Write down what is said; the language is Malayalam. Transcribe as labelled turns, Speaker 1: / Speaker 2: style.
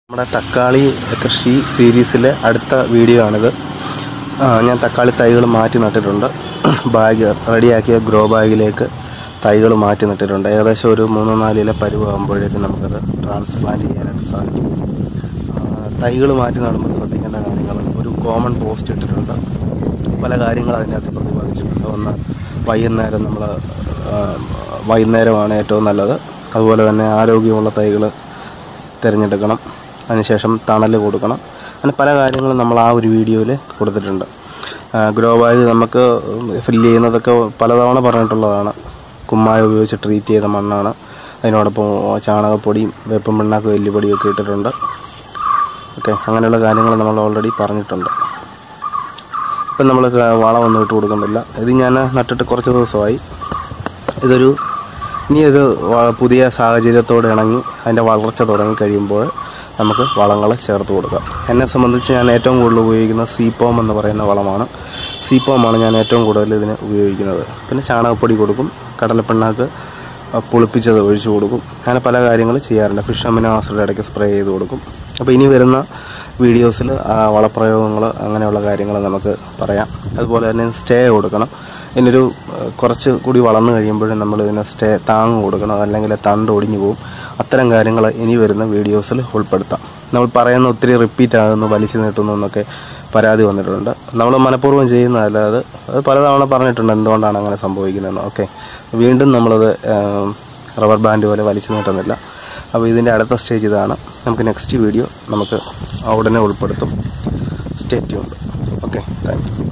Speaker 1: നമ്മുടെ തക്കാളി കൃഷി സീരീസിലെ അടുത്ത വീഡിയോ ആണിത് ആ, ഞാൻ തക്കാളി തൈകൾ മാറ്റി നട്ടിട്ടുണ്ട് ബാഗ് റെഡിയാക്കിയ ഗ്രോ ബാഗിലേക്ക് തൈകൾ മാറ്റി നട്ടിട്ടുണ്ട് ഏകദേശം ഒരു മൂന്നോ നാലിലെ പരുവാകുമ്പോഴേക്കും നമുക്കത് ട്രാൻസ്പ്ലാന്റ് ചെയ്യാനായിട്ട് സാധിക്കും തൈകൾ മാറ്റി നടുമ്പോൾ ശ്രദ്ധിക്കേണ്ട കാര്യങ്ങൾ ഒരു കോമൺ പോസ്റ്റ് ഇട്ടിട്ടുണ്ട് പല കാര്യങ്ങൾ അതിനകത്ത് പ്രതിപാദിച്ചിട്ടുണ്ട് ഒന്ന് വൈകുന്നേരം നമ്മൾ വൈകുന്നേരമാണ് ഏറ്റവും നല്ലത് അതുപോലെ തന്നെ ആരോഗ്യമുള്ള തൈകൾ തിരഞ്ഞെടുക്കണം അതിനുശേഷം തണൽ കൊടുക്കണം അങ്ങനെ പല കാര്യങ്ങളും നമ്മൾ ആ ഒരു വീഡിയോയിൽ കൊടുത്തിട്ടുണ്ട് ഗ്രോ ബാഗ് നമുക്ക് ഫില്ല് ചെയ്യുന്നതൊക്കെ പലതവണ പറഞ്ഞിട്ടുള്ളതാണ് കുമ്മായ ഉപയോഗിച്ച് ട്രീറ്റ് ചെയ്ത മണ്ണാണ് അതിനോടൊപ്പം ചാണകപ്പൊടിയും വേപ്പും പിണ്ണാക്കും എല്ലുപൊടിയും ഒക്കെ ഇട്ടിട്ടുണ്ട് ഓക്കെ അങ്ങനെയുള്ള കാര്യങ്ങൾ നമ്മൾ ഓൾറെഡി പറഞ്ഞിട്ടുണ്ട് ഇപ്പം നമ്മൾ വളമൊന്നും ഇട്ട് കൊടുക്കുന്നില്ല ഇത് ഞാൻ നട്ടിട്ട് കുറച്ച് ദിവസമായി ഇതൊരു ഇനി ഇത് വ- പുതിയ സാഹചര്യത്തോട് ഇണങ്ങി അതിൻ്റെ വളർച്ച തുടങ്ങി കഴിയുമ്പോൾ നമുക്ക് വളങ്ങൾ ചേർത്ത് കൊടുക്കാം എന്നെ സംബന്ധിച്ച് ഞാൻ ഏറ്റവും കൂടുതൽ ഉപയോഗിക്കുന്നത് സീപ്പോം എന്ന് പറയുന്ന വളമാണ് സീപ്പോമാണ് ഞാൻ ഏറ്റവും കൂടുതൽ ഇതിന് ഉപയോഗിക്കുന്നത് പിന്നെ ചാണകപ്പൊടി കൊടുക്കും കടലപ്പിണ്ണാക്ക് അഹ് പുളിപ്പിച്ചത് ഒഴിച്ചു കൊടുക്കും അങ്ങനെ പല കാര്യങ്ങൾ ചെയ്യാറുണ്ട് ഫിഷ് അമിനോ ആസിഡ് ഇടയ്ക്ക് സ്പ്രേ ചെയ്ത് കൊടുക്കും അപ്പോൾ ഇനി വരുന്ന വീഡിയോസിൽ വളപ്രയോഗങ്ങൾ അങ്ങനെയുള്ള കാര്യങ്ങൾ നമുക്ക് പറയാം അതുപോലെ തന്നെ സ്റ്റേ കൊടുക്കണം ഇതിനൊരു ഏഹ്, കുറച്ച് കൂടി വളർന്നു കഴിയുമ്പോഴും നമ്മൾ ഇതിന് സ്റ്റേ താങ്ങ് കൊടുക്കണം അല്ലെങ്കിൽ തണ്ട് ഒടിഞ്ഞു പോകും അത്തരം കാര്യങ്ങൾ ഇനി വരുന്ന വീഡിയോസിൽ ഉൾപ്പെടുത്താം നമ്മൾ പറയുന്ന ഒത്തിരി റിപ്പീറ്റ് ആകുന്നു വലിച്ചു നീട്ടുന്നു എന്നൊക്കെ പരാതി വന്നിട്ടുണ്ട് നമ്മൾ മനഃപൂർവ്വം ചെയ്യുന്നതല്ല അത് അത് പലതവണ പറഞ്ഞിട്ടുണ്ട് എന്തുകൊണ്ടാണ് അങ്ങനെ സംഭവിക്കുന്നതെന്ന് ഓക്കെ വീണ്ടും നമ്മളത് ഏഹ്, റബ്ബർ ബാൻഡ് പോലെ വലിച്ചു നീട്ടുന്നില്ല അപ്പോൾ ഇതിൻ്റെ അടുത്ത സ്റ്റേജ് ഇതാണ് നമുക്ക് നെക്സ്റ്റ് വീഡിയോ നമുക്ക് ഉടനെ ഉൾപ്പെടുത്തും stay tuned okay thank U